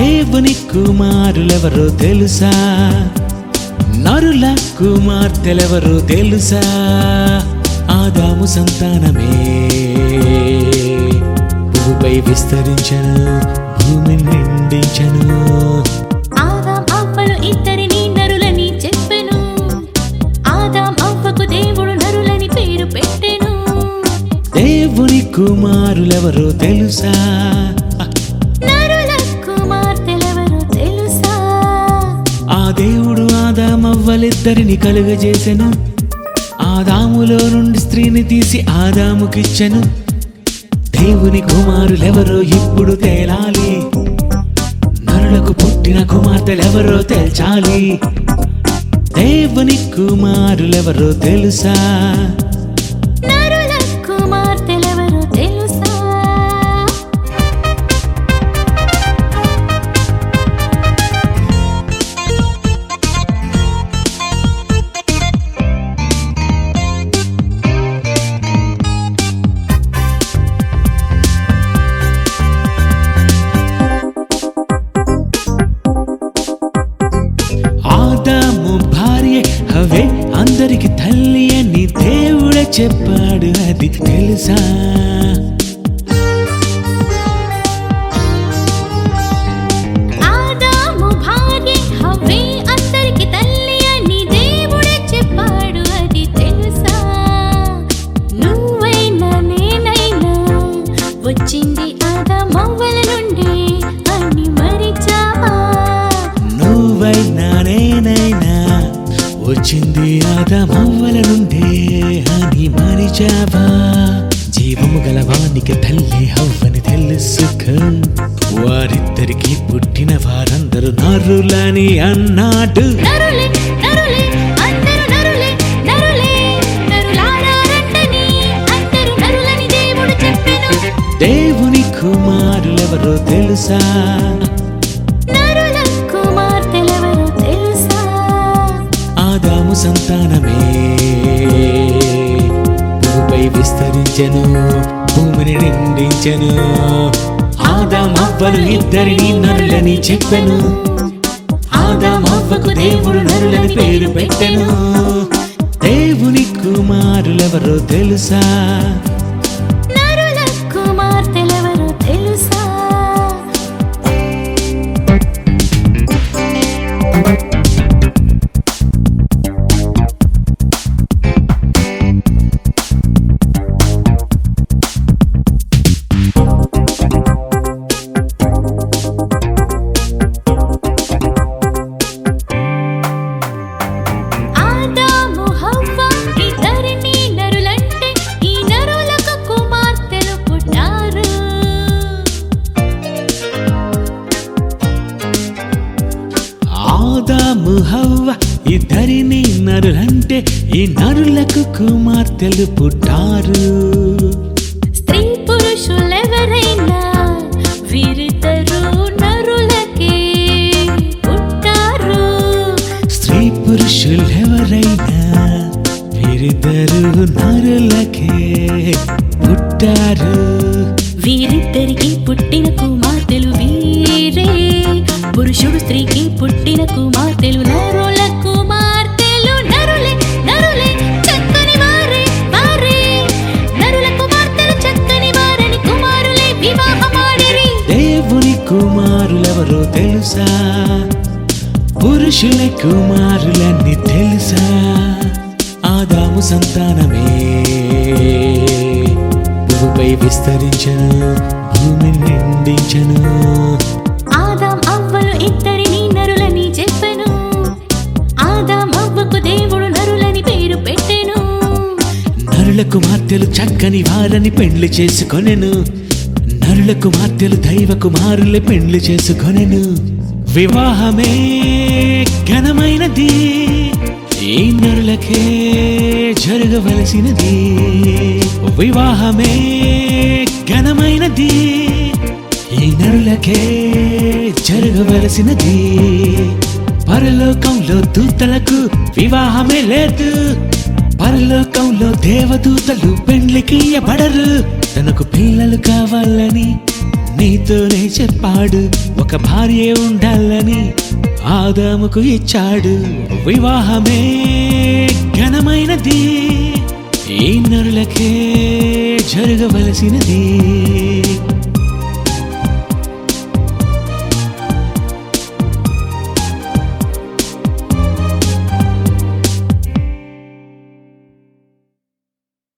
దేవుని కుమారులెవరో తెలుసా నరుల కుమార్తెలెవరో తెలుసా ఆదాము సంతానమే భూమిపై విస్తరించను భూమిని నిండించను ఆదాం అవ్వలు ఇద్దరిని నరులని చెప్పెను ఆదాం అవ్వకు దేవుడు నరులని పేరు పెట్టెను దేవుని కుమారులెవరో తెలుసా నరుల కుమార్తెలెవరో తెలుసా ఆ దేవుడు ఆదామవ్వలిద్దరిని కలుగజేసెను ఆదాములో నుండి స్త్రీని తీసి ఆదాముకిచ్చెను దేవుని కుమారులెవరో ఇప్పుడు తేలాలి నరులకు పుట్టిన కుమార్తెలెవరో తేల్చాలి దేవుని కుమారులెవరో తెలుసా నరుల కుమార్తెలెవరో తెలుసా ఆదాము భార్య అవే అందరికి తల్లి అని దేవుడే చెప్పాడు అది తెలుసా ఆదాము భార్య హవ్వే అందరికి తల్లి అని దేవుడే చెప్పాడు అది తెలుసా నువ్వైనా నేనైనా వచ్చింది ఆదామవ్వల నుండి అని మరిచావా నువ్వైనా నేనైనా వచ్చింది ఆదమవ్వల నుండే అని మరిచావా జీవము గలవానికి తల్లి హవ్వని తెలుసుకో వారిద్దరికి పుట్టిన వారందరూ నరులని అన్నాడు నరులే నరులే అందరూ నరులే నరులే నరులారారంటని అందరూ నరులని దేవుడు చెప్పెను దేవుని కుమారులెవరో తెలుసా నరుల కుమార్తెలెవరో తెలుసా ఆదాము సంతానమే భూమిపై విస్తరించెను భూమిని నిండించెను ఆదామవ్వలు ఇద్దరిని నరులని చెప్పెను ఆదామవ్వకు దేవుడు నరులని పేరు పెట్టెను దేవుని కుమారులెవరో తెలుసా నరుల కుమార్తెలెవరో తెలుసా ఆదాము హవ్వ ఇద్దరిని నరులంటే ఈ నరులకు కుమార్తెలు పుట్టారు ఆదాము హవ్వ ఇద్దరిని నరులంటే ఈ నరులకు కుమార్తెలు పుట్టారు స్త్రీ పురుషులెవరైనా వీరిద్దరు నరులకే పుట్టారు స్త్రీ పురుషులెవరైనా వీరిద్దరు నరులకే పుట్టారు వీరిద్దరికి పుట్టిన కుమార్తెలు వీరే పురుషుడు స్త్రీకి పుట్టిన కుమార్తెలు నరుల కుమార్తెలు నరులే నరులే చక్కని వారే వారే నరుల కుమార్తెలు చక్కని వారని కుమారులే వివాహమాడిరి దేవుని కుమారులెవరో తెలుసా పురుషుల కుమారులన్నీ తెలుసా ఆదాము సంతానమే భూమిపై విస్తరించను భూమిని నిండించను ఆదాం అవ్వలు ఇద్దరిని నరులని చెప్పెను ఆదాం అవ్వకు దేవుడు నరులని పేరు పెట్టెను నరుల కుమార్తెలు చక్కని వారని పెండ్లి చేసుకొనెను నరుల కుమార్తెలు దైవ కుమారులే పెండ్లి చేసుకొనెను వివాహమే ఘనమైనది ఈ నరులకే జరగవలసినది వివాహమే ఘనమైనది ఈ నరులకే జరగవలసినది పరలోకంలో దూతలకు వివాహమే లేదు పరలోకంలో దేవదూతలు పెండ్లికి ఇయ్యబడరు తనకు పిల్లలు కావాలని నీతోనే చెప్పాడు ఒక భార్య ఉండాలని ఆదాముకు ఇచ్చాడు వివాహమే ఘనమైనది ఈ నరులకే జరగవలసినది